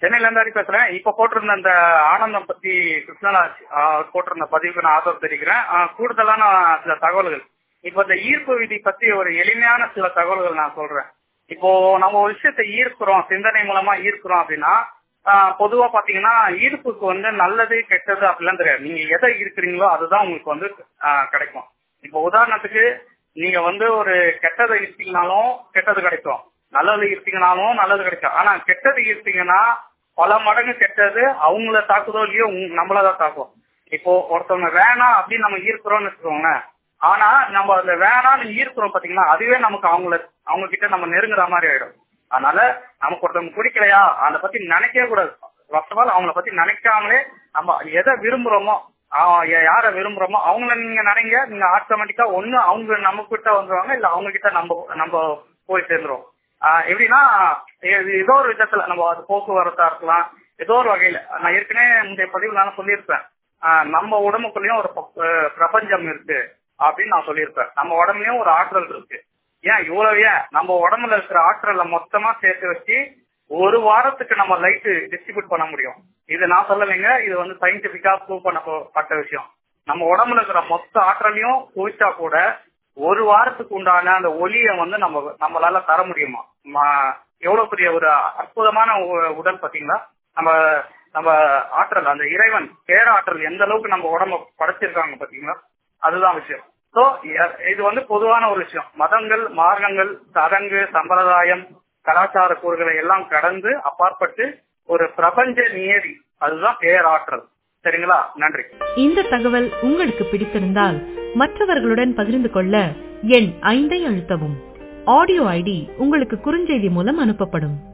சென்னையில இருந்து ஹரி பேசுறேன் இப்ப போட்டிருந்த அந்த ஆனந்தம் பத்தி கிருஷ்ணராஜ் ஆஹ், போட்டிருந்த பதிவுக்கு நான் ஆதரவு தெரிவிக்கிறேன் ஆஹ், கூடுதலான சில தகவல்கள் இப்போ இந்த ஈர்ப்பு விதி பத்தி ஒரு எளிமையான சில தகவல்கள் நான் சொல்றேன் இப்போ நம்ம ஒரு விஷயத்தை ஈர்க்கிறோம் சிந்தனை மூலமா ஈர்க்கிறோம் அப்படின்னா ஆஹ், பொதுவா பாத்தீங்கன்னா ஈர்ப்புக்கு வந்து நல்லது கெட்டது அப்படிலாம் தெரியாது நீங்க எதை ஈர்க்கிறீங்களோ அதுதான் உங்களுக்கு வந்து ஆஹ், கிடைக்கும் இப்போ உதாரணத்துக்கு நீங்க வந்து ஒரு கெட்டதை ஈர்த்தீங்கனாலும் கெட்டது கிடைக்கும் நல்லது ஈர்த்தீங்கனாலும் நல்லது கிடைக்கும் ஆனா கெட்டது ஈர்த்தீங்கன்னா பல மடங்கு கெட்டது அவங்கள தாக்குதோ இல்லையோ உங்க- நம்மளதான் தாக்கும் இப்போ ஒருத்தவங்க வேணாம் அப்படின்னு நம்ம ஈர்க்கிறோம்னு வச்சுக்கோங்களேன் ஆனா நம்ம அதுல வேணாம்னு ஈர்க்கிறோம் பாத்தீங்கன்னா அதுவே நமக்கு அவங்கள அவங்க கிட்ட நம்ம நெருங்குற மாதிரி ஆயிடும் அதனால நமக்கு ஒருத்தவங்க பிடிக்கலையா அதை பத்தி நினைக்கவே கூடாது ஃபர்ஸ்ட் ஆஃப் ஆல் அவங்கள பத்தி நினைக்காமலே நம்ம எதை விரும்புறோமோ ஆஹ் யா- யாரை விரும்புறோமோ அவங்கள நீங்க நினைங்க நீங்க ஆட்டோமேட்டிக்கா ஒண்ணு அவங்க நம்ம கிட்ட வந்துருவாங்க இல்ல அவங்க கிட்ட நம்ம நம்ம போய் சேர்ந்துருவோம் ஆஹ் எப்படின்னா இது ஏதோ ஒரு விதத்துல நம்ம அது போக்குவரத்தா இருக்கலாம் ஏதோ ஒரு வகையில நான் ஏற்கனவே முந்தைய பதிவு நான் சொல்லியிருப்பேன் ஆஹ் நம்ம உடம்புக்குள்ளயும் ஒரு ப- அஹ் பிரபஞ்சம் இருக்கு அப்படின்னு நான் சொல்லியிருப்பேன் நம்ம உடம்புலயும் ஒரு ஆற்றல் இருக்கு ஏன் இவ்வளவு ஏன் நம்ம உடம்புல இருக்கிற ஆற்றலை மொத்தமா சேர்த்து வச்சு ஒரு வாரத்துக்கு நம்ம லைட் டிஸ்ட்ரிபியூட் பண்ண முடியும் இது நான் சொல்லலைங்க இது வந்து சயின்டிபிக்கா ப்ரூவ் பண்ணப்பட்ட விஷயம் நம்ம உடம்புல இருக்கிற மொத்த ஆற்றலையும் குவிச்சா கூட ஒரு வாரத்துக்கு உண்டான அந்த ஒளியை வந்து நம்ம நம்மளால தர முடியுமா ம- எவ்வளவு பெரிய ஒரு அற்புதமான உ- உடல் பாத்தீங்களா நம்ம நம்ம ஆற்றல் அந்த இறைவன் பேராற்றல் எந்த அளவுக்கு நம்ம உடம்ப படைச்சிருக்காங்க பாத்தீங்களா அதுதான் விஷயம் சோ இது வந்து பொதுவான ஒரு விஷயம் மதங்கள் மார்க்கங்கள் சடங்கு சம்பிரதாயம் கலாச்சார கூறுகளை எல்லாம் கடந்து அப்பாற்பட்டு ஒரு பிரபஞ்ச நியதி அதுதான் பேராற்றல் சரிங்களா நன்றி இந்த தகவல் உங்களுக்கு பிடித்திருந்தால் மற்றவர்களுடன் பகிர்ந்து கொள்ள எண் ஐந்தை அழுத்தவும் ஆடியோ ஐடி உங்களுக்கு குறுஞ்செய்தி மூலம் அனுப்பப்படும்